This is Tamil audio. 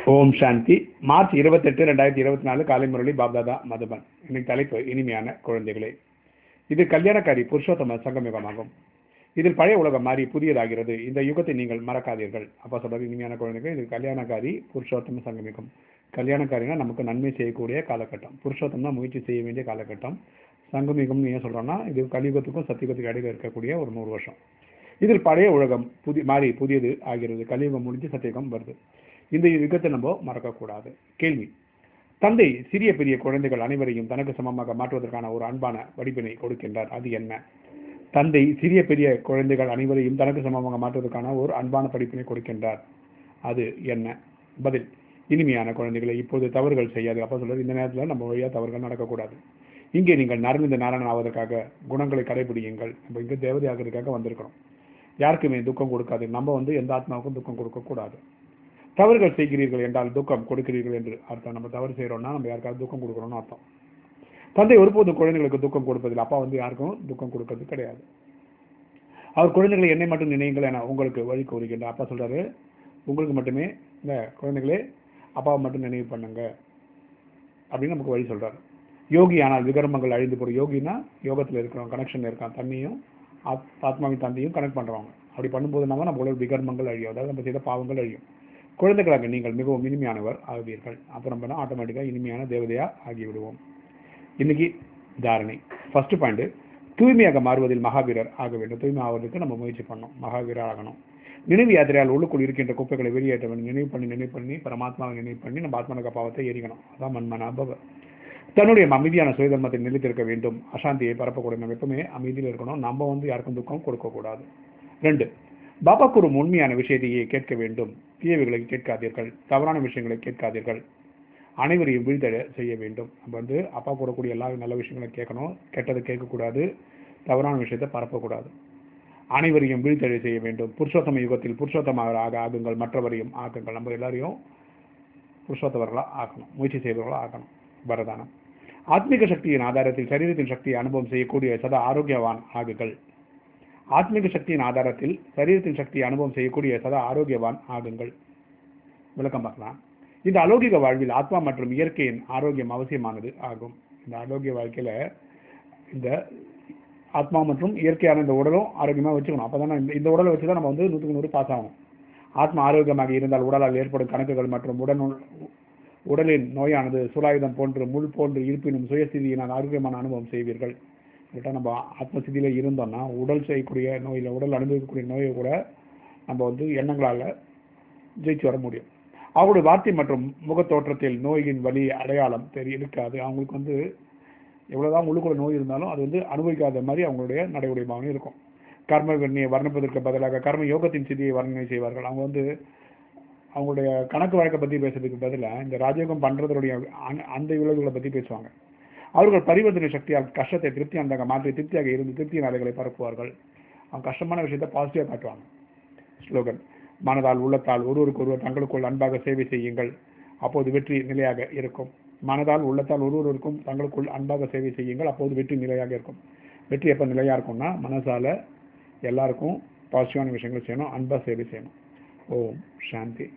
ஓம் சாந்தி மார்ச் இருபத்தெட்டு ரெண்டாயிரத்தி இருபத்தி நாலு காலை முரளி பாப்தாதா மதுபன் இன்னைக்கு தலைப்பு இனிமையான குழந்தைகளே இது கல்யாணக்காரி புருஷோத்தம சங்கமிகமாகும் இதில் பழைய உலகம் மாறி புதியதாகிறது இந்த யுகத்தை நீங்கள் மறக்காதீர்கள் அப்பா சொல்றது இனிமையான குழந்தைகள் இது கல்யாணக்காரி புருஷோத்தம சங்கமிகம் கல்யாணக்காரினா நமக்கு நன்மை செய்யக்கூடிய காலகட்டம் புருஷோத்தம்னா முயற்சி செய்ய வேண்டிய காலகட்டம் சங்கமிகம்னு ஏன் சொல்றோம்னா இது கலியுகத்துக்கும் சத்தியுகத்துக்கும் இடையில இருக்கக்கூடிய ஒரு நூறு வருஷம் இதில் பழைய உலகம் புதி மாறி புதியது ஆகிறது கலியுகம் முடிஞ்சு சத்தியுகம் வருது இந்த யுகத்தை நம்ம மறக்கக்கூடாது கேள்வி தந்தை சிறிய பெரிய குழந்தைகள் அனைவரையும் தனக்கு சமமாக மாற்றுவதற்கான ஒரு அன்பான வடிப்பினை கொடுக்கின்றார் அது என்ன தந்தை சிறிய பெரிய குழந்தைகள் அனைவரையும் தனக்கு சமமாக மாற்றுவதற்கான ஒரு அன்பான படிப்பினை கொடுக்கின்றார் அது என்ன பதில் இனிமையான குழந்தைகளை இப்போது தவறுகள் செய்யாது அப்போ சொல்றது இந்த நேரத்தில் நம்ம வழியாக தவறுகள் நடக்கக்கூடாது இங்கே நீங்கள் நரவிந்த நாராயணன் ஆவதற்காக குணங்களை கடைபிடியுங்கள் நம்ம இங்கே தேவதை ஆகிறதுக்காக வந்திருக்கிறோம் யாருக்குமே துக்கம் கொடுக்காது நம்ம வந்து எந்த ஆத்மாவுக்கும் துக்கம் கொடுக்கக்கூடாது தவறுகள் செய்கிறீர்கள் என்றால் துக்கம் கொடுக்கிறீர்கள் என்று அர்த்தம் நம்ம தவறு செய்கிறோம்னா நம்ம யாருக்காவது துக்கம் கொடுக்குறோம்னு அர்த்தம் தந்தை ஒருபோதும் குழந்தைகளுக்கு துக்கம் கொடுப்பதில்லை அப்பா வந்து யாருக்கும் துக்கம் கொடுக்கறது கிடையாது அவர் குழந்தைகளை என்னை மட்டும் நினையுங்கள் என உங்களுக்கு வழி கூறுகின்றார் அப்பா சொல்றாரு உங்களுக்கு மட்டுமே இந்த குழந்தைகளே அப்பாவை மட்டும் நினைவு பண்ணுங்க அப்படின்னு நமக்கு வழி சொல்றாரு யோகி ஆனால் விகர்மங்கள் அழிந்து போகிற யோகினா யோகத்தில் இருக்கிறோம் கனெக்ஷன் இருக்கான் தண்ணியும் ஆத்மாவின் தந்தையும் கனெக்ட் பண்ணுறவங்க அப்படி பண்ணும்போது நம்ம நம்மளோட விகர்மங்கள் அழியும் அதாவது நம்ம செய்த பாவங்கள் அழியும் குழந்தைகளாக நீங்கள் மிகவும் இனிமையானவர் ஆகுவீர்கள் அப்புறம் பண்ணால் ஆட்டோமேட்டிக்காக இனிமையான தேவதையா ஆகிவிடுவோம் இன்னைக்கு தாரணை ஃபர்ஸ்ட் பாயிண்ட் தூய்மையாக மாறுவதில் மகாவீரர் ஆக வேண்டும் தூய்மை ஆவதற்கு நம்ம முயற்சி பண்ணோம் மகாவீரர் ஆகணும் நினைவு யாத்திரையால் உள்ளுக்குள் இருக்கின்ற குப்பைகளை வெளியேற்ற வேண்டும் நினைவு பண்ணி நினைவு பண்ணி பரமாத்மாவை நினைவு பண்ணி நம்ம ஆத்மனக பாவத்தை எரிக்கணும் அதான் மண்மன அபவ தன்னுடைய அமைதியான சுயதர்மத்தை நிலைத்திருக்க வேண்டும் அசாந்தியை பரப்பக்கூடாது நம்ம எப்பவுமே அமைதியில் இருக்கணும் நம்ம வந்து யாருக்கும் துக்கம் கொடுக்கக்கூடாது ரெண்டு பாபா ஒரு உண்மையான விஷயத்தையே கேட்க வேண்டும் தீயவைகளை கேட்காதீர்கள் தவறான விஷயங்களை கேட்காதீர்கள் அனைவரையும் வீழ்த்தட செய்ய வேண்டும் நம்ம வந்து அப்பா கூடக்கூடிய எல்லா நல்ல விஷயங்களையும் கேட்கணும் கெட்டதை கேட்கக்கூடாது தவறான விஷயத்தை பரப்பக்கூடாது அனைவரையும் வீழ்த்தடை செய்ய வேண்டும் புருஷோத்தம யுகத்தில் புருஷோத்தமாக ஆக ஆகுங்கள் மற்றவரையும் ஆக்குங்கள் நம்ம எல்லாரையும் புருஷோத்தவர்களாக ஆக்கணும் முயற்சி செய்பவர்களாக ஆக்கணும் வரதானம் ஆத்மீக சக்தியின் ஆதாரத்தில் சரீரத்தின் சக்தியை அனுபவம் செய்யக்கூடிய சதா ஆரோக்கியவான் ஆகுங்கள் ஆத்மீக சக்தியின் ஆதாரத்தில் சரீரத்தின் சக்தியை அனுபவம் செய்யக்கூடிய சதா ஆரோக்கியவான் ஆகுங்கள் விளக்கம் பார்க்கலாம் இந்த அலௌகிக வாழ்வில் ஆத்மா மற்றும் இயற்கையின் ஆரோக்கியம் அவசியமானது ஆகும் இந்த ஆரோக்கிய வாழ்க்கையில இந்த ஆத்மா மற்றும் இயற்கையான இந்த உடலும் ஆரோக்கியமாக வச்சுக்கணும் அப்போ இந்த இந்த உடலை வச்சு தான் நம்ம வந்து நூற்றுக்கு நூறு பாஸ் ஆகணும் ஆத்மா ஆரோக்கியமாக இருந்தால் உடலால் ஏற்படும் கணக்குகள் மற்றும் உடல் உடலின் நோயானது சுலாயுதம் போன்று முள் போன்று இருப்பினும் சுயஸ்திதியினால் ஆரோக்கியமான அனுபவம் செய்வீர்கள் கரெக்டாக நம்ம ஆத்மஸ்திதியில் இருந்தோம்னா உடல் செய்யக்கூடிய நோயில் உடல் அனுபவிக்கக்கூடிய நோயை கூட நம்ம வந்து எண்ணங்களால் ஜெயிச்சு வர முடியும் அவங்களுடைய வார்த்தை மற்றும் முகத்தோற்றத்தில் நோயின் வலி அடையாளம் தெரிய இருக்காது அவங்களுக்கு வந்து எவ்வளோதான் உள்ளுக்குள்ள நோய் இருந்தாலும் அது வந்து அனுபவிக்காத மாதிரி அவங்களுடைய நடைமுறை பாவனை இருக்கும் கர்ம வெண்ணியை வர்ணிப்பதற்கு பதிலாக கர்ம யோகத்தின் சிதியை வர்ணனை செய்வார்கள் அவங்க வந்து அவங்களுடைய கணக்கு வழக்கை பற்றி பேசுறதுக்கு பதிலாக இந்த ராஜயோகம் பண்ணுறதுடைய அந்த விளைவுகளை பற்றி பேசுவாங்க அவர்கள் பரிவர்த்தனை சக்தியால் கஷ்டத்தை திருப்தி அந்த மாற்றி திருப்தியாக இருந்து திருப்தியின் அலைகளை பரப்புவார்கள் அவங்க கஷ்டமான விஷயத்தை பாசிட்டிவாக காட்டுவாங்க ஸ்லோகன் மனதால் உள்ளத்தால் ஒருவருக்கு ஒருவர் தங்களுக்குள் அன்பாக சேவை செய்யுங்கள் அப்போது வெற்றி நிலையாக இருக்கும் மனதால் உள்ளத்தால் ஒருவருக்கும் தங்களுக்குள் அன்பாக சேவை செய்யுங்கள் அப்போது வெற்றி நிலையாக இருக்கும் வெற்றி எப்போ நிலையாக இருக்கும்னா மனசால எல்லாருக்கும் பாசிட்டிவான விஷயங்கள் செய்யணும் அன்பாக சேவை செய்யணும் ஓம் சாந்தி